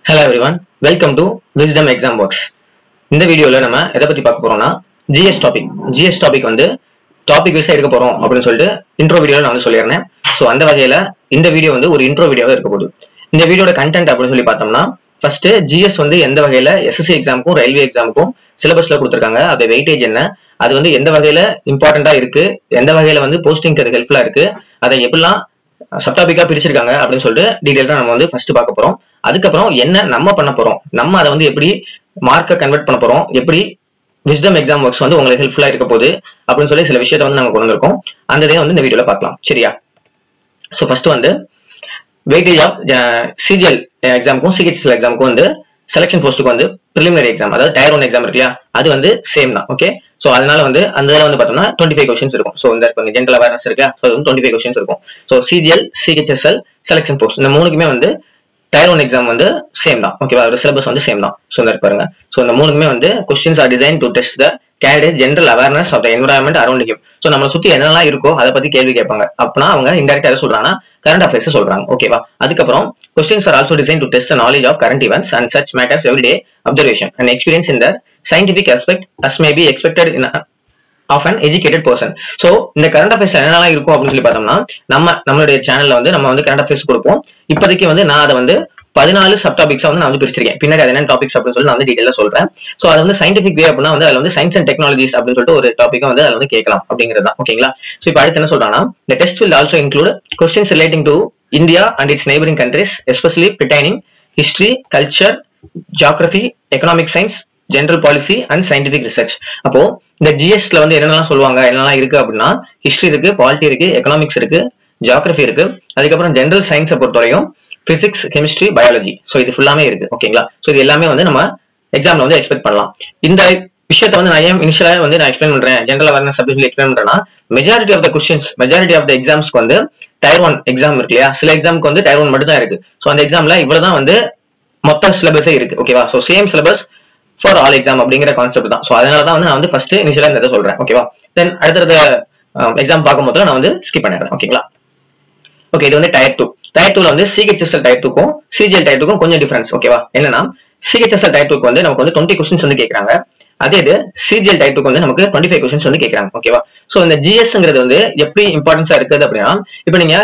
hello everyone welcome to Wisdom Exam Box இந்த வீடியோல நம்ம எதை பத்தி பார்க்க போறோம்னா ஜிஎஸ் டாபிக் ஜிஎஸ் டாபிக் வந்து டாபிக் வைஸா எடுக்க போறோம் அப்படின்னு சொல்லிட்டு இன்ட்ரோ வீடியோல நான் வந்து சொல்லியிருந்தேன் ஸோ அந்த வகையில இந்த வீடியோ வந்து ஒரு இன்ட்ரோ வீடியோவா இருக்க போகுது இந்த வீடியோட கண்டென்ட் அப்படின்னு சொல்லி பார்த்தோம்னா ஃபர்ஸ்ட் ஜிஎஸ் வந்து எந்த வகையில எஸ்எஸ்சி எக்ஸாமுக்கும் ரயில்வே எக்ஸாமுக்கும் சிலபஸ்ல கொடுத்துருக்காங்க அது வெயிட்டேஜ் என்ன அது வந்து எந்த வகையில இம்பார்ட்டண்டா இருக்கு எந்த வகையில வந்து போஸ்டிங்க்கு அது ஹெல்ப்ஃபுல்லா இருக்கு அதை எப்படிலாம் சப்டாபிக்கா பிரிச்சிருக்காங்க அப்படின்னு சொல்லிட்டு டீடைல்டா நம்ம வந்து ஃபர்ஸ்ட் பார்க்க போறோம் அதுக்கப்புறம் என்ன நம்ம பண்ண போறோம் நம்ம அதை வந்து எப்படி மார்க்கை கன்வெர்ட் பண்ண போறோம் எப்படி விஸ்டம் எக்ஸாம் ஒர்க்ஸ் வந்து உங்களுக்கு ஹெல்ப்ஃபுல்லா இருக்க போகுது அப்படின்னு சொல்லி சில விஷயத்த வந்து நாங்க கொண்டு வந்திருக்கோம் அந்த இதையும் வந்து இந்த வீடியோல பார்க்கலாம் சரியா ஸோ ஃபர்ஸ்ட் வந்து வெயிட்டேஜ் ஆஃப் சிஜிஎல் எக்ஸாமுக்கும் சிஹெச்எஸ்எல் எக்ஸாமுக்கும் வந்து செலக்ஷன் போஸ்ட்டுக்கு வந்து ப்ரிலிமினரி எக்ஸாம் அதாவது டயர் ஒன் எக்ஸாம் இருக்கு இல்லையா அது வந்து சேம் தான் ஓகே ஸோ அதனால வந்து அந்த இதில் வந்து பார்த்தோம்னா டுவெண்ட்டி ஃபைவ் கொஸ்டின்ஸ் இருக்கும் ஸோ இந்த ஜென்ரல் அவேர்னஸ் இருக்கு ஸோ அது வந்து டுவெண்ட்டி ஃபைவ் கொஸ்டின்ஸ் இருக்கும் so CGL CHSL selection post இந்த மூணுக்குமே வந்து டயர் ஒன் எக்ஸாம் வந்து சேம் தான் ஓகேவா அதோட சிலபஸ் வந்து சேம் தான் ஸோ இந்த பாருங்க ஸோ இந்த மூணுக்குமே வந்து questions are design to test the candidate general awareness of the environment around him so நம்மளை சுத்தி என்னெல்லாம் இருக்கோ அதை பத்தி கேள்வி கேட்பாங்க அப்படின்னா அவங்க இன்டெரக்டா எதை சொல்றாங்கன்னா கரண்ட் அஃபேர்ஸ் சொல்றாங்க ஓகேவா அதுக்கப்புறம் questions are also design to test knowledge of current events and such matters every day observation and experience in the scientific aspect as may be expected in a of an educated person so இந்த current அஃபேர்ஸ்ல என்னெல்லாம் இருக்கும் அப்படின்னு சொல்லி பார்த்தோம்னா நம்ம நம்மளுடைய சேனல்ல வந்து நம்ம வந்து கரண்ட் அஃபேர்ஸ் கொடுப்போம் இப்போதைக்கு வந்து நான் அதை வந்து பதினாலு சப் டாபிக்ஸா வந்து நான் வந்து பிரிச்சிருக்கேன் பின்னாடி அது என்ன டாபிக்ஸ் அப்படின்னு சொல்லி நான் வந்து டீடைலா சொல்றேன் ஸோ அது வந்து சயின்டிபிக் வே அப்படின்னா வந்து அதுல வந்து சயின்ஸ் அண்ட் டெக்னாலஜிஸ் அப்படின்னு சொல்லிட்டு ஒரு டாபிக்கா வந்து அதில் வந்து கேட்கலாம் அப்படிங்கிறது தான் ஓகேங்களா ஸோ இப்போ அடுத்து என்ன சொல்றாங்கன்னா இந்த test will also include questions relating to India and its neighbouring countries especially pertaining history culture geography economic science general policy and scientific research அப்போ இந்த ஜிஎஸ்ல வந்து என்னெல்லாம் சொல்லுவாங்க என்னெல்லாம் இருக்கு அப்படின்னா ஹிஸ்டரி இருக்கு பாலிட்டி இருக்கு எக்கனாமிக்ஸ் இருக்கு ஜியாகிரபி இருக்கு அதுக்கப்புறம் ஜென்ரல் சயின்ஸை பொறுத்தவரையும் பிசிக்ஸ் கெமிஸ்ட்ரி பயாலஜி ஸோ இது ஃபுல்லாமே இருக்கு ஓகேங்களா ஸோ இது எல்லாமே வந்து நம்ம எக்ஸாம்ல வந்து எக்ஸ்பெக்ட் பண்ணலாம் இந்த விஷயத்த வந்து நான் ஏன் இனிஷியலா வந்து நான் எக்ஸ்பிளைன் பண்றேன் ஜென்ரல் அவேர்னஸ் அப்படின்னு சொல்லி எக்ஸ்பிளைன் பண்றேன்னா majority of the questions majority of the எக்ஸாம்ஸ்க்கு வந்து டயர் ஒன் எக்ஸாம் இருக்கு இல்லையா சில எக்ஸாமுக்கு வந்து டயர் ஒன் மட்டும் தான் இருக்கு ஸோ அந்த எக்ஸாம்ல இவ்வளவுதான் வந்து மொத்த சிலபஸே இருக்கு ஓகேவா so same syllabus for all exam அப்படிங்கிற கான்செப்ட் தான் ஸோ அதனால தான் வந்து நான் வந்து ஃபர்ஸ்ட் இனிஷியலா இந்த இதை சொல்றேன் ஓகேவா தென் அடுத்தடுத்த எக்ஸாம் பார்க்கும்போது நான் வந்து ஸ்கிப் பண்ணிடுறேன் ஓகேங்களா ஓகே இது வந்து டயர் டூ டயர் டூல வந்து சிஹெச்எஸ்எல் டயர் டூக்கும் சிஜிஎல் டயர் டூக்கும் கொஞ்சம் டிஃபரன்ஸ் ஓகேவா என்னன்னா சிஹெச்எஸ்எல் டயர் டூக்கு வந்து நமக்கு வந்து டுவெண்ட்டி கொஸ்டின்ஸ் வந்து கேட்கறாங்க அதே இது சிஜிஎல் டயர் டூக்கு வந்து நமக்கு டுவெண்ட்டி ஃபைவ் கொஸ்டின்ஸ் வந்து கேட்கறாங்க ஓகேவா ஸோ இந்த ஜிஎஸ்ங்கிறது வந்து எப்படி இம்பார்ட்டன்ஸா இருக்குது அப்படின்னா இப்போ நீங்க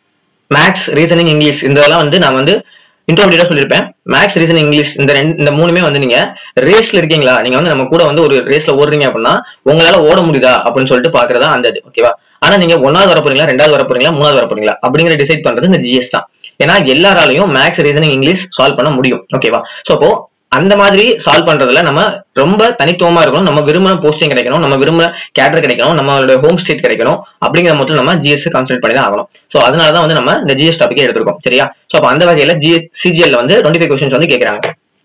மேக்ஸ் ரீசனிங் இங்கிலீஷ் இதெல்லாம் வந்து நான் வந்து இன்டர்வியூல சொல்லியிருப்பேன் மேக்ஸ் ரீசனிங் இங்கிலீஷ் இந்த ரெண்டு இந்த மூணுமே வந்து நீங்க ரேஸ்ல இருக்கீங்களா நீங்க வந்து நம்ம கூட வந்து ஒரு ரேஸ்ல ஓடுறீங்க அப்படின்னா உங்களால ஓட முடியுதா அப்படின்னு சொல்லிட்டு பாக்குறதா அந்த இது ஓகேவா ஆனா நீங்க ஒன்னாவது வர போறீங்களா ரெண்டாவது வர போறீங்களா மூணாவது வர போறீங்களா அப்படிங்கிற டிசைட் பண்றது இந்த ஜிஎஸ் தான் ஏன்னா எல்லாராலையும் மேக்ஸ் ரீசனிங் இங்கிலீஷ் சால்வ் பண்ண முடியும் ஓகேவா சோ அப்போ அந்த மாதிரி சால்வ் பண்றதுல நம்ம ரொம்ப தனித்துவமா இருக்கணும் நம்ம விரும்பின போஸ்டிங் கிடைக்கணும் நம்ம விரும்பின கேட்டர் கிடைக்கணும் நம்மளோட ஹோம் ஸ்டேட் கிடைக்கணும் அப்படிங்கிற மட்டும் நம்ம ஜிஎஸ் கான்சென்ட் பண்ணி தான் ஆகணும் சோ அதனால தான் வந்து நம்ம இந்த ஜிஎஸ் டாபிக்கே எடுத்திருக்கோம் சரியா சோ அப்ப அந்த வகையில ஜிஎஸ் சிஜிஎல்ல வந்து டுவெண்ட்டி ஃபைவ் கொஸ்டின்ஸ் வந்து கேட்கறாங்க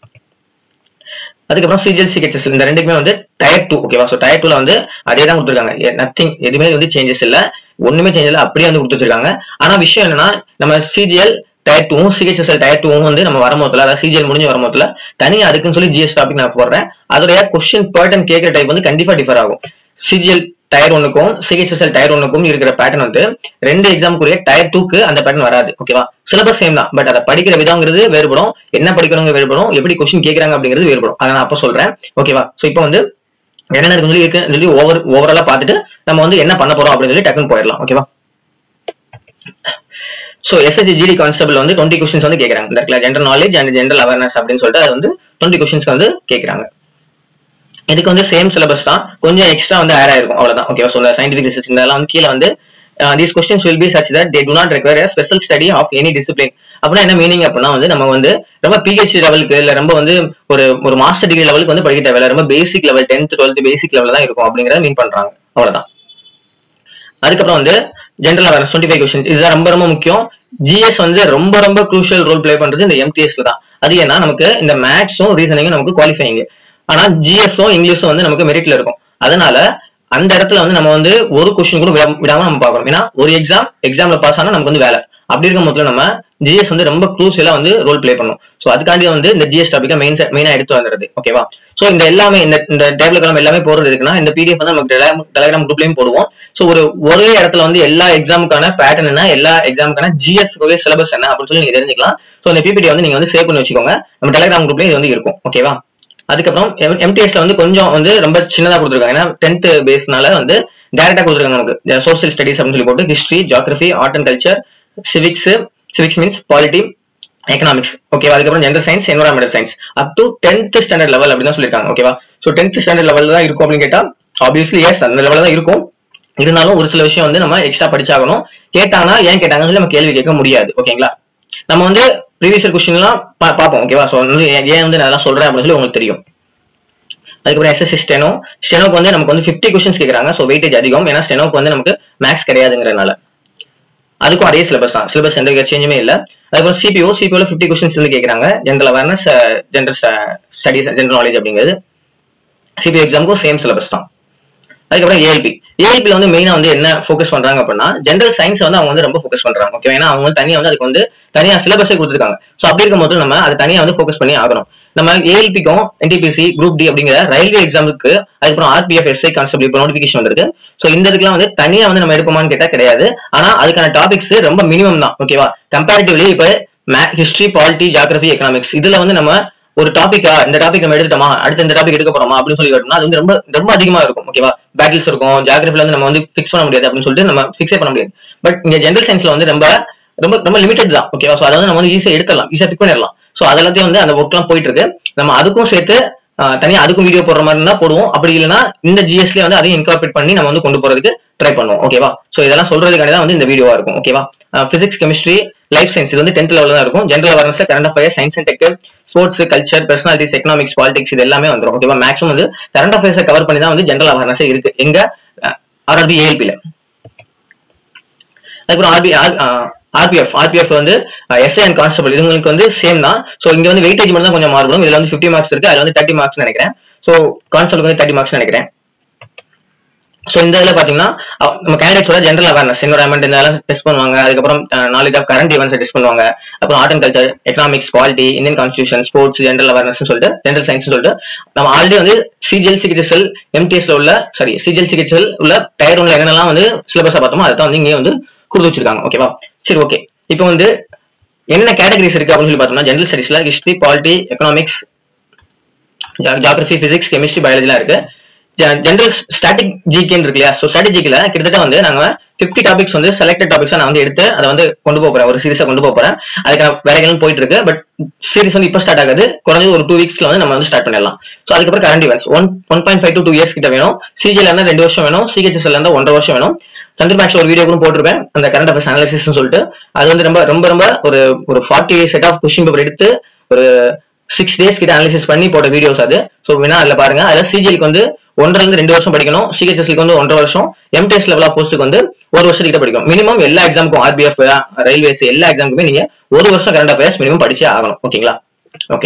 அதுக்கப்புறம் சிஜிஎல் சிஹெச்எஸ் இந்த ரெண்டுக்குமே வந்து டயர் டூ ஓகேவா ஸோ டயர் டூல வந்து அதே தான் கொடுத்துருக்காங்க நத்திங் எதுவுமே வந்து சேஞ்சஸ் இல்ல ஒண்ணுமே சேஞ்ச் இல்ல அப்படியே வந்து கொடுத்துருக்காங்க ஆனா விஷயம் என்னன்னா நம்ம சிஜிஎல் டயர் டூவும் சிஹெச்எஸ்எல் டயர் டூவும் வந்து நம்ம வரும்போதுல அதாவது சிஜிஎல் முடிஞ்சு வரும்போதுல தனியா அதுக்குன்னு சொல்லி ஜிஎஸ் டாபிக் நான் போடுறேன் அதோடைய கொஸ்டின் பேட்டர்ன் கேட்கிற டைப் வந்து கண்டிப்பா டிஃபர் ஆகும் சிஜிஎல் டயர் ஒன்னுக்கும் சிஹெச்எஸ்எல் டயர் ஒன்னுக்கும் இருக்கிற பேட்டர்ன் வந்து ரெண்டு எக்ஸாமுக்குரிய டயர் டூக்கு அந்த பேட்டர்ன் வராது ஓகேவா சிலபஸ் சேம் தான் பட் அதை படிக்கிற விதங்கிறது வேறுபடும் என்ன படிக்கணுங்க வேறுபடும் எப்படி கொஸ்டின் கேட்கறாங்க அப்படிங்கிறது வேறுபடும் அதை நான் அப்போ சொல்றேன் ஓகேவா ஸோ இப்போ வந்து என்னென்ன இருக்குன்னு சொல்லி இருக்குன்னு சொல்லி ஓவர் ஓவராலா பார்த்துட்டு நம்ம வந்து என்ன பண்ண போறோம் அப்படின்னு சொல்லி டக்குன்னு போயிடலாம் ஓகேவா ஸோ எஸ்எஸ்சி ஜிடி கான்ஸ்டபிள் வந்து டுவெண்ட்டி கொஸ்டின்ஸ் வந்து கேட்கறாங்க இந்த இடத்துல general knowledge and general awareness அப்படின்னு சொல்லிட்டு அது வந்து டுவெண்ட்டி கொஸ்டின்ஸ் வந்து கேட்கறாங்க இதுக்கு வந்து சேம் சிலபஸ் தான் கொஞ்சம் எக்ஸ்ட்ரா வந்து ஆட் ஆயிருக்கும் அவ்வளவுதான் ஓகேவா ஸோ சயின்டிபிக் ரிசர்ச் இதெல்லாம் வந்து கீழே வந்து these questions will be such that they do not require special study of any discipline அப்படின்னா என்ன மீனிங் அப்படின்னா வந்து நம்ம வந்து ரொம்ப பிஹெச்டி லெவலுக்கு இல்ல ரொம்ப வந்து ஒரு ஒரு மாஸ்டர் டிகிரி லெவலுக்கு வந்து படிக்க தேவையில்ல ரொம்ப basic level tenth twelfth basic level தான் இருக்கும் அப்படிங்கறத மீன் பண்றாங்க அவ்வளவுதான் அதுக்கப்புறம் வந்து general awareness twenty five question இதுதான் ரொம்ப ரொம்ப முக்கியம் ஜிஎஸ் வந்து ரொம்ப ரொம்ப குரூஷியல் ரோல் பிளே பண்றது இந்த எம்டிஎஸ்ல தான் அது ஏன்னா நமக்கு இந்த மேத்ஸும் ரீசனிங்கும் நமக்கு குவாலிஃபைங் ஆனா ஜிஎஸும் இங்கிலீஷும் வந்து நமக்கு மெரிட்ல இருக்கும் அதனால அந்த இடத்துல வந்து நம்ம வந்து ஒரு கொஸ்டின் கூட விடாம நம்ம பார்க்கணும் ஏன்னா ஒரு எக்ஸாம் எக்ஸாம்ல பாஸ் ஆனா நமக்கு வந்து வேலை அப்படி இருக்கும் போதுல நம்ம ஜிஎஸ் வந்து ரொம்ப க்ரூசியலா வந்து ரோல் ப்ளே பண்ணும் ஸோ அதுக்காண்டி வந்து இந்த ஜிஎஸ் டாபிக்கை மெயின் மெயினா எடுத்து வந்துருது ஓகேவா ஸோ இந்த எல்லாமே இந்த இந்த டேபிள் கிளம்ப எல்லாமே போறது இருக்குன்னா இந்த பிடிஎஃப் வந்து நமக்கு டெலிகிராம் குரூப்லயும் போடுவோம் ஸோ ஒரு ஒரே இடத்துல வந்து எல்லா எக்ஸாமுக்கான பேட்டர்ன் என்ன எல்லா எக்ஸாமுக்கான ஜிஎஸ் சிலபஸ் என்ன அப்படின்னு சொல்லி நீங்க தெரிஞ்சுக்கலாம் ஸோ இந்த பிபிடி வந்து நீங்க வந்து சேவ் பண்ணி வச்சுக்கோங்க நம்ம டெலிகிராம் குரூப்லயும் இது வந்து இருக்கும் ஓகேவா அதுக்கப்புறம் எம்டிஎஸ்ல வந்து கொஞ்சம் வந்து ரொம்ப சின்னதா கொடுத்துருக்காங்க ஏன்னா டென்த் பேஸ்னால வந்து டேரக்டா கொடுத்துருக்காங்க நமக்கு சோசியல் ஸ்டடிஸ் அப்படின்னு சொல்லி போட்டு history geography art and culture civics civics means polity economics ஓகேவா அதுக்கப்புறம் general science environmental science up to tenth standard level அப்படின்னு தான் சொல்லியிருக்காங்க ஓகேவா ஸோ டென்த் ஸ்டாண்டர்ட் லெவல் தான் இருக்கும் அப்படின்னு கேட்டா ஆப்வியஸ்லி எஸ் அந்த லெவலில் தான் இருக்கும் இருந்தாலும் ஒரு சில விஷயம் வந்து நம்ம எக்ஸ்ட்ரா படிச்சாகணும் கேட்டாங்கன்னா ஏன் கேட்டாங்கன்னு சொல்லி நம்ம கேள்வி கேட்க முடியாது ஓகேங்களா நம்ம வந்து ப்ரீவியஸ் கொஸ்டின்லாம் பார்ப்போம் ஓகேவா ஸோ வந்து ஏன் வந்து நான் அதெல்லாம் சொல்றேன் அப்படின்னு சொல்லி உங்களுக்கு தெரியும் அதுக்கப்புறம் எஸ்எஸ்சி ஸ்டெனோ ஸ்டெனோக்கு வந்து நமக்கு வந்து ஃபிஃப்டி கொஸ்டின்ஸ் கேட்குறாங்க ஸோ வெயிட்டேஜ் அதிகம் ஏன்னா ஸ்டெனோக்கு வந்து நமக்கு மேக்ஸ் கிடையாதுங்கிறனால அதுக்கும் அதே சிலபஸ் தான் சிலபஸ் எந்த சேஞ்சுமே இல்லை அதுக்கப்புறம் சிபிஓ சிபிஓல ஃபிஃப்டி கொஸ்டின்ஸ் வந்து கேட்குறாங்க general awareness general studies general knowledge அப்படிங்கிறது சிபிஓ எக்ஸாமுக்கும் சேம் சிலபஸ் தான் அதுக்கப்புறம் ஏஎல்பி ஏஎல்பியில் வந்து மெயினாக வந்து என்ன ஃபோக்கஸ் பண்றாங்க அப்படின்னா ஜென்ரல் சயின்ஸ் வந்து அவங்க வந்து ரொம்ப ஃபோக்கஸ் பண்றாங்க ஓகே ஏன்னா அவங்க வந்து தனியாக வந்து அதுக்கு வந்து தனியாக சிலபஸே கொடுத்துருக்காங்க ஸோ அப்படி இருக்கும்போது நம்ம அதை தனியாக வந்து ஃபோக்கஸ் பண்ணி ஆகணும் நம்ம ஏஎல்பிக்கும் என்டிபிசி குரூப் டி அப்படிங்கிற ரயில்வே எக்ஸாமுக்கு அதுக்கப்புறம் ஆர்பிஎஃப் எஸ்ஐ கான்ஸ்டபிள் இப்போ நோட்டிஃபிகேஷன் வந்திருக்கு ஸோ இந்த இதுக்கெல்லாம் வந்து தனியாக வந்து நம்ம எடுப்போமான்னு கேட்டால் கிடையாது ஆனா அதுக்கான டாபிக்ஸ் ரொம்ப மினிமம் தான் ஓகேவா கம்பேரிட்டிவ்லி இப்போ ஹிஸ்ட்ரி பாலிட்டி ஜியாகிரபி எக்கனாமிக்ஸ் இதுல வந்து நம்ம ஒரு டாபிக்கா இந்த டாபிக் நம்ம எடுத்துட்டோமா அடுத்து இந்த டாபிக் எடுக்க போறோமா அப்படின்னு சொல்லி கேட்டோம்னா அது வந்து ரொம்ப ரொம்ப அதிகமா இருக்கும் ஓகேவா பேட்டில்ஸ் இருக்கும் ஜியாகிரபில வந்து நம்ம வந்து ஃபிக்ஸ் பண்ண முடியாது அப்படின்னு சொல்லிட்டு நம்ம ஃபிக்ஸே பண்ண முடியாது பட் இங்க ஜென்ரல் சயின்ஸ்ல வந்து ரொம்ப ரொம்ப ரொம்ப லிமிடெட் தான் ஓகேவா ஸோ அதை வந்து நம்ம வந்து ஈஸியா எடுத்துடலாம் ஈஸியா பிக் பண்ணிடலாம் ஸோ அதெல்லாத்தையும் வந்து அந்த ஒர்க்லாம் போயிட்டு இருக்கு நம்ம அதுக்கும் சேர்த்து தனியா அதுக்கும் வீடியோ போடுற மாதிரி இருந்தா போடுவோம் அப்படி இல்லைன்னா இந்த ஜிஎஸ்ல வந்து அதையும் இன்கார்பரேட் பண்ணி நம்ம வந்து கொண்டு போறதுக்கு ட்ரை பண்ணுவோம் ஓகேவா ஸோ இதெல்லாம் சொல்றதுக்காண்டி தான் வந்து இந்த வீடியோவா இருக்கும் ஓகேவா பிசிக்ஸ் கெமிஸ்ட்ரி லைஃப் சயின்ஸ் இது வந்து டென்த் லெவலில் தான் இருக்கும் general awareness current affairs science and tech sports culture personalities economics politics இது எல்லாமே வந்துடும் ஓகேவா மேக்ஸிமம் வந்து கரண்ட் அஃபேர்ஸை கவர் பண்ணி தான் வந்து ஜென்ரல் அவேர்னஸ் இருக்கு எங்க ஆர்ஆர்பி ஏஎல்பியில் அதுக்கப்புறம் ஆர்பி ஆர்பிஎஃப் ஆர்பிஎஃப் வந்து எஸ்ஐ அண்ட் கான்ஸ்டபிள் இதுங்களுக்கு வந்து சேம் தான் ஸோ இங்க வந்து வெயிட்டேஜ் மட்டும் தான் கொஞ்சம் மாறுபடும் இதுல வந்து ஃபிஃப்டி மார்க்ஸ் இருக்கு அதுல வந்து தேர்ட்டி மார்க்ஸ் நினைக்கிறேன் ஸோ கான்ஸ்டபிளுக்கு வந்து தேர்ட்டி மார்க்ஸ் நினைக்கிறேன் ஸோ இந்த இதில் பார்த்தீங்கன்னா நம்ம கேண்டிடேட்ஸோட ஜென்ரல் அவேர்னஸ் என்வரன்மெண்ட் இதெல்லாம் டெஸ்ட் பண்ணுவாங்க அதுக்கப்புறம் knowledge of current events test பண்ணுவாங்க அப்புறம் art and culture economics polity Indian constitution sports general awareness சொல்லிட்டு ஜென்ரல் சயின்ஸ் சொல்லிட்டு நம்ம ஆல்ரெடி வந்து சிஜிஎல் சிகிச்சல் எம்டிஎஸ்ல உள்ள சாரி சிஜிஎல் சிகிச்சல் உள்ள டயர் ஒன்ல என்னென்னலாம் வந்து சிலபஸா பார்த்தோமோ அதை தான் வந்து இங்கே வந்து கொடுத்து வச்சிருக்காங்க ஓகேவா சரி ஓகே இப்போ வந்து என்ன கேட்டகரிஸ் இருக்கு அப்படின்னு சொல்லி பார்த்தோம்னா ஜென்ரல் ஸ்டடிஸ்ல history polity economics geography physics chemistry பயாலஜிலாம் இருக்கு ஜென்ரல் ஸ்டாட்டிக் ஜிகேன்னு இருக்கு இல்லையா ஸோ ஸ்டாட்டிக் ஜிக்கில் கிட்டத்தட்ட வந்து நாங்கள் ஃபிஃப்டி டாபிக்ஸ் வந்து செலக்டட் டாபிக்ஸா நான் வந்து எடுத்து அதை வந்து கொண்டு போக போறேன் ஒரு சீரிஸா கொண்டு போக போறேன் அதுக்கான வேலைகளும் போயிட்டு இருக்கு பட் சீரிஸ் வந்து இப்போ ஸ்டார்ட் ஆகுது குறைஞ்சது ஒரு டூ வீக்ஸ்ல வந்து நம்ம வந்து ஸ்டார்ட் பண்ணிடலாம் ஸோ அதுக்கப்புறம் current events one one point five to two years கிட்ட வேணும் சிஜில இருந்தா ரெண்டு வருஷம் வேணும் சிஹெச்எஸ்ல இருந்தா ஒன்றரை வருஷம் வேணும் சந்திர மேக்ஸ் ஒரு வீடியோ கூட போட்டிருப்பேன் அந்த கரண்ட் அஃபேர்ஸ் அனாலிசிஸ் சொல்லிட்டு அது வந்து ரொம்ப ரொம்ப ரொம்ப ஒரு ஒரு forty set of question paper எடுத்து ஒரு சிக்ஸ் டேஸ் கிட்ட அனாலிசிஸ் பண்ணி போட்ட வீடியோஸ் அது ஸோ வேணா அதில் பாருங்க அதில் சிஜிஎலுக்கு வந்து ஒன்றரை இருந்து ரெண்டு வருஷம் படிக்கணும் சிஹெச்எஸ்க்கு வந்து ஒன்றரை வருஷம் எம்டிஎஸ் லெவல் ஆஃப் போஸ்ட்டுக்கு வந்து ஒரு வருஷத்துக்கிட்ட படிக்கணும் மினிமம் எல்லா எக்ஸாமுக்கும் ஆர்பிஎஃப் ரயில்வேஸ் எல்லா எக்ஸாமுக்குமே நீங்க ஒரு வருஷம் கரண்ட் அஃபேர்ஸ் மினிமம் படிச்சே ஆகணும் ஓகேங்களா ஓகே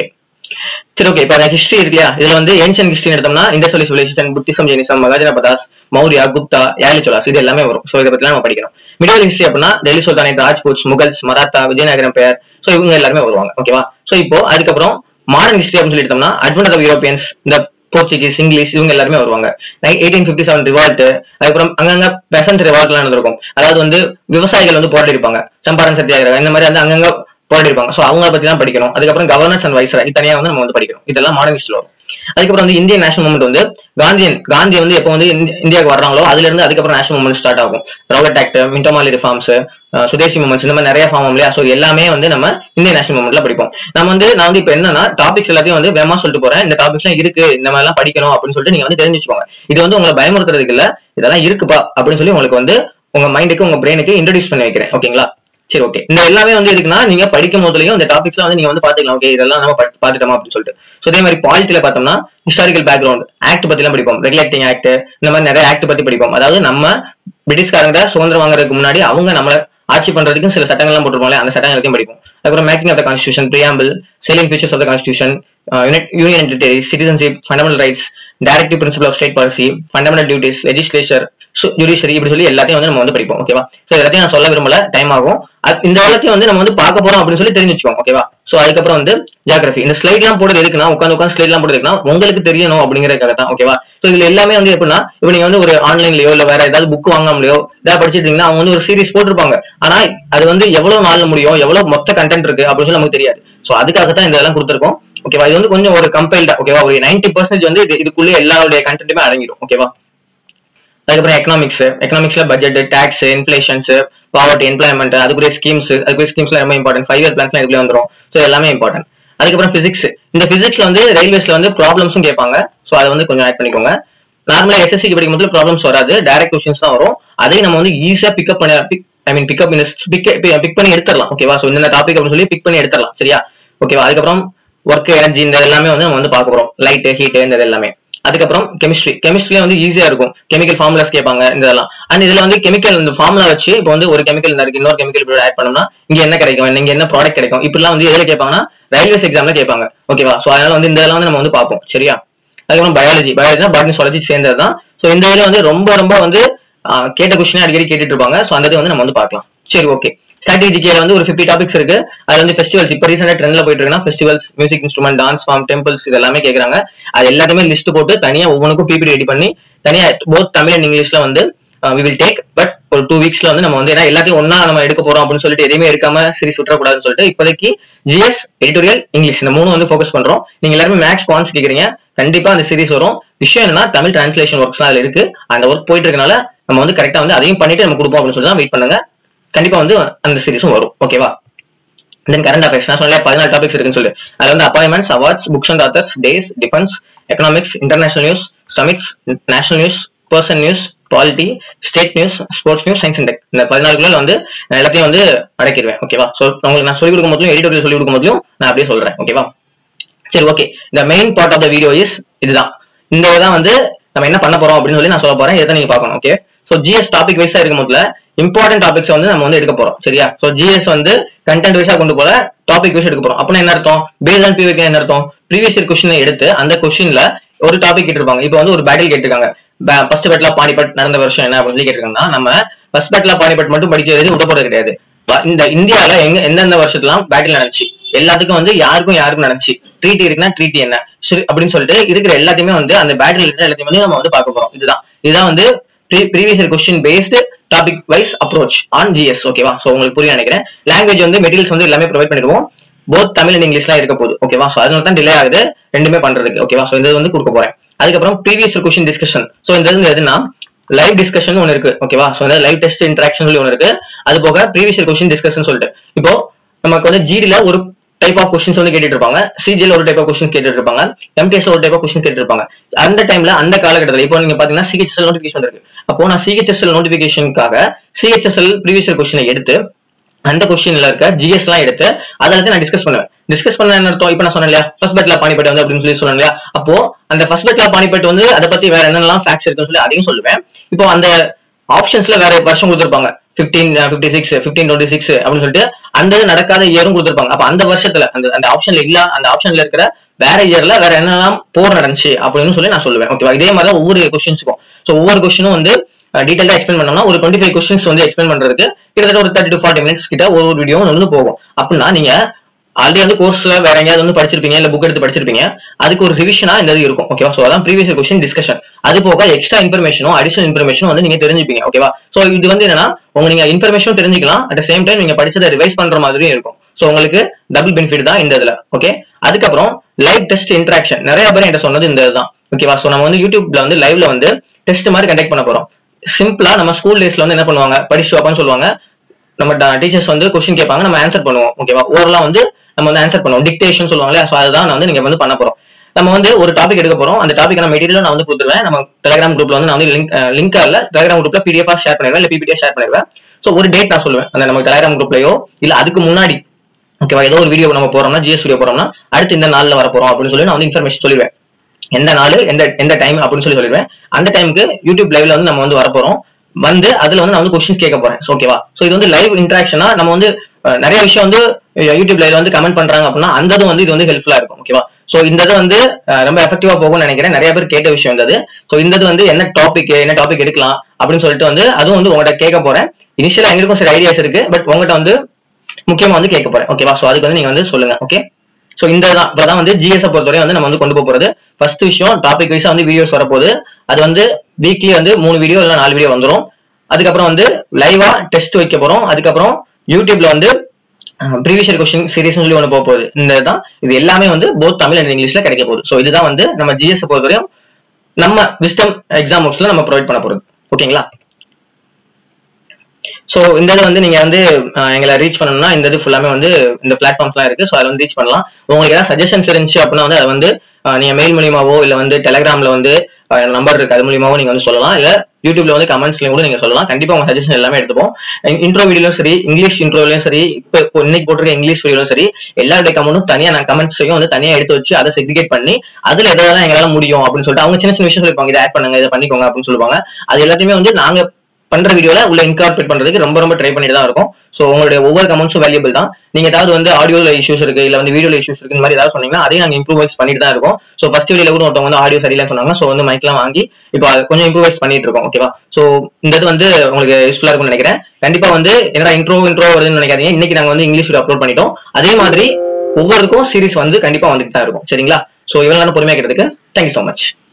சரி ஓகே இப்போ ஹிஸ்ட்ரி இருக்கு இல்லையா இதுல வந்து ஏன்ஷியன் ஹிஸ்ட்ரி எடுத்தோம்னா இந்த civilisation Buddhism Jainism Mahajanapadas Maurya Gupta யாலி சோலாஸ் இது எல்லாமே வரும் ஸோ இதை பத்தி நம்ம படிக்கணும் மிடிவல் ஹிஸ்ட்ரி அப்படின்னா டெல்லி சுல்தானேட் ராஜ்பூட்ஸ் முகல்ஸ் மராத்தா விஜயநகரம் பெயர் ஸோ இவங்க எல்லாருமே வருவாங்க ஓகேவா ஸோ இப்போ அதுக்கப்புறம் மாடர்ன் ஹிஸ்ட்ரி அப்படின்னு சொல்லி எடுத்தோம்னா அட்வன்ட் ஆஃப் யூரோப்பியன்ஸ் இந்த போர்ச்சுகீஸ் இங்கிலீஷ் இவங்க எல்லாருமே வருவாங்க எயிட்டீன் பிப்டி செவன் ரிவால்ட் அதுக்கப்புறம் அங்கங்க பெசன்ஸ் ரிவால்ட்லாம் நடந்திருக்கும் அதாவது வந்து விவசாயிகள் வந்து போராடி இருப்பாங்க சம்பாரன் சத்தியாகிரகம் இந்த மாதிரி வந்து அங்கங்க போராடி இருப்பாங்க ஸோ அவங்கள பத்தி தான் படிக்கணும் அதுக்கப்புறம் கவர்னன்ஸ் அண்ட் வைஸ்ரா தனியா வந்து நம்ம வந்து படிக்கணும் இதெல்லாம் மாடர்ன் ஹிஸ்ட்ரியில் வரும் அதுக்கப்புறம் வந்து இந்தியன் நேஷனல் மூமெண்ட் வந்து காந்தியன் காந்தி வந்து எப்போ வந்து இந்தியாவுக்கு வர்றாங்களோ அதுல இருந்து அதுக்கப்புறம் நேஷனல் மூமெண்ட் ஸ்டார்ட் ஆகும் Rowlatt act Minto Morley reforms Swadeshi movements இந்த மாதிரி நிறைய ஃபார்ம் இல்லையா ஸோ எல்லாமே வந்து நம்ம இந்தியன் நேஷனல் மூமெண்ட்ல படிப்போம் நம்ம வந்து நான் வந்து இப்போ என்னன்னா டாபிக்ஸ் எல்லாத்தையும் வந்து வேமா சொல்லிட்டு போறேன் இந்த டாபிக்ஸ்லாம் இருக்கு இந்த மாதிரி எல்லாம் படிக்கணும் அப்படின்னு சொல்லிட்டு நீங்க வந்து தெரிஞ்சு வச்சுக்கோங்க இது வந்து உங்களை பயமுறுத்துறதுக்கு இல்ல இதெல்லாம் இருக்குப்பா அப்படின்னு சொல்லி உங்களுக்கு வந்து உங்க மைண்டுக்கு உங்க பிரெயினுக்கு இன்ட்ரடியூஸ் பண்ணி வைக்கிறேன் ஓகேங்களா சரி ஓகே இந்த எல்லாமே வந்து எதுக்குன்னா நீங்க படிக்கும் போதுலயும் இந்த டாபிக்ஸ் வந்து நீங்க வந்து பாத்துக்கலாம் ஓகே இதெல்லாம் நம்ம பாத்துட்டோமா அப்படின்னு சொல்லிட்டு ஸோ இதே மாதிரி பாலிட்டியில பார்த்தோம்னா ஹிஸ்டாரிக்கல் பேக்ரவுண்ட் ஆக்ட் பத்தி எல்லாம் படிப்போம் ரெகுலேட்டிங் ஆக்ட் இந்த மாதிரி நிறைய ஆக்ட் பத்தி படிப்போம் அதாவது நம்ம பிரிட்டிஷ்காரங்க சுதந்திரம் வாங்குறதுக்கு முன்னாடி அவங்க நம்மள ஆட்சி பண்றதுக்கும் சில சட்டங்கள்லாம் போட்டிருப்பாங்களே அந்த சட்டங்களுக்கும் படிப்போம் அப்புறம் making of the constitution preamble salient features of the constitution union territory citizenship fundamental rights directive principle of state policy fundamental duties legislature judiciary இப்படி சொல்லி எல்லாத்தையும் வந்து நம்ம வந்து படிப்போம் ஓகேவா சோ எல்லாத்தையும் நான் சொல்ல விரும்பல டைம் ஆகும் அது- இந்த எல்லாத்தையும் வந்து நம்ம வந்து பார்க்க போறோம் அப்படின்னு சொல்லி தெரிஞ்சு வச்சுக்கோங்க ஓகேவா சோ அதுக்கப்புறம் வந்து ஜியாகிரபி இந்த ஸ்லைட் எல்லாம் போடுறது எதுக்குன்னா உட்காந்து உட்காந்து ஸ்லைட் எல்லாம் போடுறது எதுக்குன்னா உங்களுக்கு தெரியணும் அப்படிங்கறதுக்காக தான் ஓகேவா சோ இதுல எல்லாமே வந்து எப்படின்னா இப்போ நீங்க வந்து ஒரு ஆன்லைன்லயோ இல்ல வேற ஏதாவது புக் வாங்காமலையோ ஏதாவது படிச்சிட்டு இருந்தீங்கன்னா அவங்க வந்து ஒரு சீரிஸ் போட்டிருப்பாங்க ஆனா அது வந்து எவ்வளவு நாள்ல முடியும் எவ்வளவு மொத்த கண்டென்ட் இருக்கு அப்படின்னு சொல்லி நமக்கு தெரியாது சோ அதுக்காக தான் இதெல்லாம் கொடுத்துருக்கோம் ஓகேவா இது வந்து கொஞ்சம் ஒரு கம்பைல்டா ஓகேவா ஒரு நைன்டி பர்சன்டேஜ் வந்து இது இதுக்குள்ளே எல்லாருடைய கண்டென்ட்டுமே அடங்கிடும் ஓகேவா அதுக்கப்புறம் எக்கனாமிக்ஸ் எக்கனாமிக்ஸ்ல budget tax inflations poverty employment அதுக்குரிய ஸ்கீம்ஸ் அதுக்குரிய ஸ்கீம்ஸ்ல ரொம்ப இம்பார்ட்டன்ட் ஃபைவ் இயர் பிளான்ஸ்லாம் இதுக்குள்ள வந்துரும் ஸோ எல்லாமே இம்பார்ட்டன்ட் அதுக்கப்புறம் பிசிக்ஸ் இந்த பிசிக்ஸ்ல வந்து ரயில்வேஸ்ல வந்து ப்ராப்ளம்ஸும் கேட்பாங்க ஸோ அதை வந்து கொஞ்சம் ஆட் பண்ணிக்கோங்க நார்மலா எஸ்எஸ்சி படிக்கும் போது ப்ராப்ளம்ஸ் வராது டைரக்ட் கொஸ்டின்ஸ் தான் வரும் அதையும் நம்ம வந்து ஈஸியா பிக்கப் பண்ணி pick I mean pickup pick பண்ணி எடுத்துடலாம் ஓகேவா ஸோ இந்த டாபிக் அப்படின்னு சொல்லி பிக் பண்ணி எடுத்துடலாம் சரியா ஓகேவா அதுக்கப்புறம் ஒர்க் எனர்ஜி இந்த எல்லாமே வந்து நம்ம வந்து பார்க்க போறோம் லைட் ஹீட் இந்த எல்லாமே அதுக்கப்புறம் கெமிஸ்ட்ரி கெமிஸ்ட்ரியில வந்து ஈஸியா இருக்கும் கெமிக்கல் ஃபார்முலாஸ் கேட்பாங்க இந்த இதெல்லாம் அண்ட் இதுல வந்து கெமிக்கல் இந்த ஃபார்முலா வச்சு இப்போ வந்து ஒரு கெமிக்கல் இருக்கு இன்னொரு கெமிக்கல் ஆட் பண்ணோம்னா இங்க என்ன கிடைக்கும் இங்க என்ன ப்ராடக்ட் கிடைக்கும் இப்படிலாம் வந்து எதுல கேட்பாங்கன்னா ரயில்வேஸ் எக்ஸாம்ல கேட்பாங்க ஓகேவா சோ அதனால வந்து இந்த இதெல்லாம் வந்து நம்ம வந்து பார்ப்போம் சரியா அதுக்கப்புறம் பயாலஜி பயாலஜினா பாட்னி சுவாலஜி சேர்ந்தது தான் ஸோ இந்த இதுல வந்து ரொம்ப ரொம்ப வந்து ஆஹ், கேட்ட கொஸ்டினே அடிக்கடி கேட்டுட்டு இருப்பாங்க ஸோ அந்த இது வந்து நம்ம வந்து பார்க்கலாம் சரி ஓகே ஸ்ட்ராட்டஜிக்கில வந்து ஒரு ஃபிஃப்டி டாபிக்ஸ் இருக்கு அதுல வந்து ஃபெஸ்டிவல்ஸ் இப்போ ரீசெண்டா ட்ரெண்ட்ல போயிட்டு இருக்குன்னா festivals music instrument dance form temples இது எல்லாமே கேக்குறாங்க அது எல்லாத்தையுமே லிஸ்ட் போட்டு தனியா ஒவ்வொன்றுக்கும் பிபிடி ரெடி பண்ணி தனியா போத் தமிழ் அண்ட் இங்கிலீஷ்ல வந்து வி வில் டேக் பட் ஒரு டூ வீக்ஸ்ல வந்து நம்ம வந்து ஏன்னா எல்லாத்தையும் ஒண்ணா நம்ம எடுக்க போறோம் அப்படின்னு சொல்லிட்டு எதையுமே எடுக்காம சரி சுற்றக்கூடாதுன்னு சொல்லிட்டு இப்போதைக்கு ஜிஎஸ் எடிட்டோரியல் இங்கிலீஷ் இந்த மூணு வந்து ஃபோக்கஸ் பண்றோம் நீங்க எல்லாருமே மேக்ஸ் பாயிண்ட்ஸ் கேக்குறீங்க கண்டிப்பா அந்த சீரிஸ் வரும் விஷயம் என்னன்னா தமிழ் டிரான்ஸ்லேஷன் ஒர்க்ஸ்லாம் அதுல இருக்கு அந்த ஒர்க் போயிட்டு இருக்கனால நம்ம வந்து கரெக்டா வந்து அதையும் பண்ணிட்டு நம்ம கொடுப்போம் அப்படின்னு சொல்லி தான் வெயிட் பண்ணுங்க கண்டிப்பா வந்து அந்த சீரிஸும் வரும் ஓகேவா தென் கரண்ட் அஃபேர்ஸ் நான் சொன்னேன் பதினாலு டாபிக்ஸ் இருக்குன்னு சொல்லி அதுல வந்து appointments awards books and authors days defence economics international news summits national news person news polity state news sports news science and tech இந்த பதினாலுக்குள்ள வந்து நான் எல்லாத்தையும் வந்து அடக்கிடுவேன் ஓகேவா ஸோ உங்களுக்கு நான் சொல்லிக் கொடுக்கும் போதும் எடிட்டோரியல் சொல்லிக் கொடுக்கும் போதும் நான் அப்படியே சொல்றேன் ஓகேவா சரி ஓகே இந்த main part of the video is இதுதான் இந்த இதுதான் வந்து நம்ம என்ன பண்ண போறோம் அப்படின்னு சொல்லி நான் சொல்ல போறேன் இதை நீங்க பார்க்கணும் ஓகே ஸோ ஜிஎஸ் டாபிக் வைஸா இருக்கும் போதுல இம்பார்ட்டன்ட் டாபிக்ஸ் வந்து நம்ம வந்து எடுக்க போறோம் சரியா ஸோ ஜிஎஸ் வந்து கண்டென்ட் வைஸா கொண்டு போல டாபிக் வைஸ் எடுக்க போறோம் அப்படின்னா என்ன அர்த்தம் பேஸ் ஆன் பிவிக்கு என்ன அர்த்தம் ப்ரீவியஸ் இயர் கொஸ்டினை எடுத்து அந்த கொஸ்டின்ல ஒரு டாபிக் கேட்டிருப்பாங்க இப்போ வந்து ஒரு பேட்டில் கேட்டிருக்காங்க ஃபர்ஸ்ட் பேட்ல பானிபட் நடந்த வருஷம் என்ன அப்படின்னு சொல்லி கேட்டிருக்காங்கன்னா நம்ம ஃபர்ஸ்ட் பேட்ல பானிபட் மட்டும் படிக்கிறது விட போறது கிடையாது வ- இந்த இந்தியால எங்க எந்தெந்த வருஷத்துலாம் பேட்டில் நடந்துச்சு எல்லாத்துக்கும் வந்து யாருக்கும் யாருக்கும் நடந்துச்சு ட்ரீட்டி இருக்குன்னா ட்ரீட்டி என்ன சரி அப்படின்னு சொல்லிட்டு இருக்கிற எல்லாத்தையுமே வந்து அந்த பேட்டில் இருக்கிற எல்லாத்தையும் வந்து நம்ம வந்து பார்க்க போறோம் இதுதான் இதுதான் வந்து previous year question based topic wise approach on GS ஓகேவா சோ உங்களுக்கு புரிய நினைக்கிறேன் லாங்குவேஜ் வந்து மெட்டீரியல்ஸ் வந்து எல்லாமே ப்ரொவைட் பண்ணிடுவோம் போத் தமிழ் அண்ட் இங்கிலீஷ்லாம் இருக்க போகுது ஓகேவா சோ அதனால தான் டிலே ஆகுது ரெண்டுமே பண்றதுக்கு ஓகேவா சோ இது வந்து கொடுக்க போறேன் அதுக்கப்புறம் ப்ரீவியஸ் கொஸ்டின் டிஸ்கஷன் சோ இந்த இது எதுனா லைவ் டிஸ்கஷன் ஒன்று இருக்கு ஓகேவா சோ இந்த லைவ் டெஸ்ட் இன்டராக்ஷன் சொல்லி ஒன்று இருக்கு அது போக ப்ரீவியஸ் கொஸ்டின் டிஸ்கஷன் சொல்லிட்டு இப்போ நமக்கு வந்து ஜிடில ஒரு டைப் ஆஃப் கொஸ்டின்ஸ் வந்து கேட்டுட்டு இருப்பாங்க சிஜில ஒரு டைப் ஆஃப் கொஸ்டின் கேட்டுட்டு இருப்பாங்க எம்டிஎஸ்ல ஒரு டைப் ஆஃப் கொஸ்டின் கேட்டு இருப்பாங்க அந்த டைம்ல அந்த காலகட்டத்தில் இப்போ நீங்க பாத்தீங்கன்னா சிஹெச்எல் நோட்டிபிகேஷன் இருக்கு அப்போ நான் சிஹெச்எஸ்எல் நோட்டிபிகேஷனுக்காக சிஹெச்எஸ்எல் ப்ரீவியஸ் கொஸ்டினை எடுத்து அந்த கொஸ்டின்ல இருக்க ஜிஎஸ் எல்லாம் எடுத்து அதில் நான் டிஸ்கஸ் பண்ணுவேன் டிஸ்கஸ் பண்ண என்ன அர்த்தம் இப்போ நான் சொன்னேன் இல்லையா ஃபர்ஸ்ட் பெட்ல பானிபட் வந்து அப்படின்னு சொல்லி சொன்னேன் இல்லையா அப்போ அந்த ஃபர்ஸ்ட் பெட்ல பானிபட் வந்து அதை பத்தி வேற என்னெல்லாம் ஃபேக்ட்ஸ் இருக்குன்னு சொல்லி அதையும் சொல்லுவேன் இப்போ அந்த ஆப்ஷன்ஸ்ல வேற வருஷம் கொடுத்துருப்பாங்க fifteen fifty six fifteen twenty six அப்படின்னு சொல்லிட்டு அந்த இது நடக்காத இயரும் கொடுத்துருப்பாங்க அப்ப அந்த வருஷத்துல அந்த அந்த ஆப்ஷன்ல இல்ல அந்த ஆப்ஷன்ல இருக்கிற வேற இயர்ல வேற என்னெல்லாம் போர் நடந்துச்சு அப்படின்னு சொல்லி நான் சொல்லுவேன் ஓகேவா இதே மாதிரி தான் ஒவ்வொரு கொஸ்டின்ஸுக்கும் ஸோ ஒவ்வொரு கொஸ்டினும் வந்து டீடைலா எக்ஸ்பிளைன் பண்ணோம்னா ஒரு டுவெண்ட்டி ஃபைவ் கொஸ்டின்ஸ் வந்து எக்ஸ்பிளைன் பண்றதுக்கு கிட்டத்தட்ட ஒரு தேர்ட்டி டு ஃபார்ட்டி மினிட்ஸ் கிட்ட ஒரு ஒரு வீடியோ வந்து போகும் அப்படின்னா நீங்க ஆல்ரெடி வந்து கோர்ஸ்ல வேற எங்கேயாவது வந்து படிச்சிருப்பீங்க இல்ல புக் எடுத்து படிச்சிருப்பீங்க அதுக்கு ஒரு ரிவிஷனா இந்த இது இருக்கும் ஓகேவா சோ அதான் ப்ரீவியஸ் கொஸ்டின் டிஸ்கஷன் அது போக எக்ஸ்ட்ரா இன்ஃபர்மேஷனும் அடிஷனல் இன்ஃபர்மேஷனும் வந்து நீங்க தெரிஞ்சுப்பீங்க ஓகேவா சோ இது வந்து என்னன்னா உங்க நீங்க இன்ஃபர்மேஷனும் தெரிஞ்சுக்கலாம் அட் சேம் டைம் நீங்க படிச்சதை ரிவைஸ் பண்ற மாதிரியும் இருக்கும் சோ உங்களுக்கு டபுள் பெனிஃபிட் தான் இந்த இதுல ஓகே அதுக்கப்புறம் லைவ் டெஸ்ட் இன்டராக்ஷன் நிறைய பேர் என்கிட்ட சொன்னது இந்த இதுதான் ஓகேவா சோ நம்ம வந்து யூடியூப்ல வந்து லைவ்ல வந்து டெஸ்ட் மாதிரி கண்டக்ட் பண்ண போறோம் சிம்பிளா நம்ம ஸ்கூல் டேஸ்ல வந்து என்ன பண்ணுவாங்க படிச்சு வைப்பான்னு சொல்லுவாங்க நம்ம டீச்சர்ஸ் வந்து கொஸ்டின் கேட்பாங்க நம்ம ஆன்சர் பண்ணுவோம் ஓகேவா ஓவரலா வந்து நம்ம வந்து ஆன்சர் பண்ணுவோம் டிக்டேஷன் சொல்லுவாங்க ஸோ அதுதான் நான் வந்து நீங்க வந்து பண்ண போறோம் நம்ம வந்து ஒரு டாபிக் எடுக்க போறோம் அந்த டாபிக் நான் மெட்டீரியல் நான் வந்து கொடுத்துருவேன் நம்ம டெலிகிராம் குரூப்ல வந்து நான் வந்து லிங்க் லிங்க் இல்ல டெலிகிராம் குரூப்ல பிடிஎஃபா ஷேர் பண்ணிடுவேன் இல்ல பிபிடியா ஷேர் பண்ணிடுவேன் ஸோ ஒரு டேட் நான் சொல்லுவேன் அந்த நம்ம டெலிகிராம் குரூப்லயோ இல்ல அதுக்கு முன்னாடி ஓகேவா ஏதோ ஒரு வீடியோ நம்ம போறோம்னா ஜிஎஸ் வீடியோ போறோம்னா அடுத்து இந்த நாள்ல வர போறோம் அப்படின்னு சொல்லி நான் வந்து இன்ஃபர்மேஷன் சொல்லிடுவேன் எந்த நாள் எந்த எந்த டைம் அப்படின்னு சொல்லி சொல்லிடுவேன் அந்த டைமுக்கு யூடியூப் லைவ்ல வந்து நம்ம வந்து வர போறோம் வந்து அதுல வந்து நான் வந்து கொஸ்டின்ஸ் கேட்க போறேன் ஓகேவா சோ இது வந்து லைவ் இன்டராக்ஷனா நம்ம வந்து அஹ், நிறைய விஷயம் வந்து அஹ், யூடியூப் லைவ்ல வந்து கமெண்ட் பண்றாங்க அப்படின்னா அந்த இது வந்து இது வந்து ஹெல்ப்ஃபுல்லா இருக்கும் ஓகேவா ஸோ இந்த இது வந்து அஹ், ரொம்ப எஃபெக்டிவா போகும்னு நினைக்கிறேன் நிறைய பேர் கேட்ட விஷயம் இருந்தது ஸோ இந்த இது வந்து என்ன டாபிக் என்ன டாபிக் எடுக்கலாம் அப்படின்னு சொல்லிட்டு வந்து அதுவும் வந்து உங்கள்கிட்ட கேட்க போறேன் இனிஷியலா எங்களுக்கும் சில ஐடியாஸ் இருக்கு பட் உங்கள்கிட்ட வந்து முக்கியமா வந்து கேட்க போறேன் ஓகேவா ஸோ அதுக்கு வந்து நீங்க வந்து சொல்லுங்க ஓகே ஸோ இந்த தான் இப்பதான் வந்து ஜிஎஸ் பொறுத்தவரை வந்து நம்ம வந்து கொண்டு போக போறது ஃபர்ஸ்ட் விஷயம் டாபிக் வைஸா வந்து வீடியோஸ் வரப்போகுது அது வந்து வீக்லி வந்து மூணு வீடியோ இல்ல நாலு வீடியோ வந்துரும் அதுக்கப்புறம் வந்து லைவா டெஸ்ட் வைக்க போறோம் அதுக்கப்புறம் யூடியூப்ல வந்து ப்ரீவியஸ் கொஸ்டின் சீரிஸ் சொல்லி ஒன்று போக போகுது இந்த தான் இது எல்லாமே வந்து போத் தமிழ் அண்ட் இங்கிலீஷ்ல கிடைக்க போகுது ஸோ இதுதான் வந்து நம்ம ஜிஎஸ் பொறுத்தவரையும் நம்ம விஸ்டம் எக்ஸாம் புக்ஸ்ல நம்ம ப்ரொவைட் பண்ண போறது ஓகேங்களா ஸோ இந்த இது வந்து நீங்க வந்து அஹ், எங்களை ரீச் பண்ணணும்னா இந்த இது ஃபுல்லாமே வந்து இந்த பிளாட்ஃபார்ம்ஸ்லாம் இருக்கு ஸோ அதில் வந்து ரீச் பண்ணலாம் உங்களுக்கு ஏதாவது சஜஷன்ஸ் இருந்துச்சு அப்படின்னா வந்து அதை வந்து அஹ், நீங்க மெயில் மூலியமாவோ இல்ல வந்து டெலிகிராம்ல வந்து நம்பர் இருக்கு அது மூலியமாவோ நீங்க வந்து சொல்லலாம் இல்ல யூடியூப்ல வந்து கமெண்ட்ஸ்லயும் கூட நீங்க சொல்லலாம் கண்டிப்பா உங்க சஜஷன் எல்லாமே எடுத்துப்போம் இன்ட்ரோ வீடியோலும் சரி இங்கிலீஷ் இன்ட்ரோலையும் சரி இப்போ இப்போ இன்னைக்கு போட்டிருக்க இங்கிலீஷ் வீடியோலும் சரி எல்லாருடைய கமெண்ட்டும் தனியா நான் கமெண்ட்ஸையும் வந்து தனியா எடுத்து வச்சு அதை செக்ரிகேட் பண்ணி அதுல எதெல்லாம் எங்களால முடியும் அப்படின்னு சொல்லிட்டு அவங்க சின்ன சின்ன விஷயம் சொல்லிப்பாங்க இதை ஆட் பண்ணுங்க இதை பண்ணிக்கோங்க அப்படின்னு சொல்லுவாங்க அது எல்லாத்தையுமே வந்து நாங்க பண்ற வீடியோல உள்ள இன்கார்பரேட் பண்றதுக்கு ரொம்ப ரொம்ப ட்ரை பண்ணிட்டு தான் இருக்கும் சோ உங்களுடைய ஒவ்வொரு கமெண்ட்ஸும் வேல்யூபிள் தான் நீங்க ஏதாவது வந்து ஆடியோல இஷ்யூஸ் இருக்கு இல்ல வந்து வீடியோல இஷ்யூஸ் இருக்கு இந்த மாதிரி ஏதாவது சொன்னீங்கன்னா அதையும் நாங்க இம்ப்ரூவைஸ் பண்ணிட்டு தான் இருக்கோம் சோ ஃபர்ஸ்ட் வீடியோல கூட ஒருத்தவங்க வந்து ஆடியோ சரியில்லைன்னு சொன்னாங்க சோ வந்து மைக்லாம் வாங்கி இப்போ அது கொஞ்சம் இம்ப்ரூவைஸ் பண்ணிட்டு இருக்கோம் ஓகேவா சோ இந்த இது வந்து உங்களுக்கு யூஸ்ஃபுல்லா இருக்கும்னு நினைக்கிறேன் கண்டிப்பா வந்து என்னடா இன்ட்ரோ இன்ட்ரோ வருதுன்னு நினைக்காதீங்க இன்னைக்கு நாங்க வந்து இங்கிலீஷ் வீடியோ அப்லோட் பண்ணிட்டோம் அதே மாதிரி ஒவ்வொருக்கும் சீரிஸ் வந்து கண்டிப்பா வந்துட்டு தான் இருக்கும் சரிங்களா சோ இவ்வளவு நேரம் பொறுமையா கேட்டதுக்கு தேங்க்யூ so மச்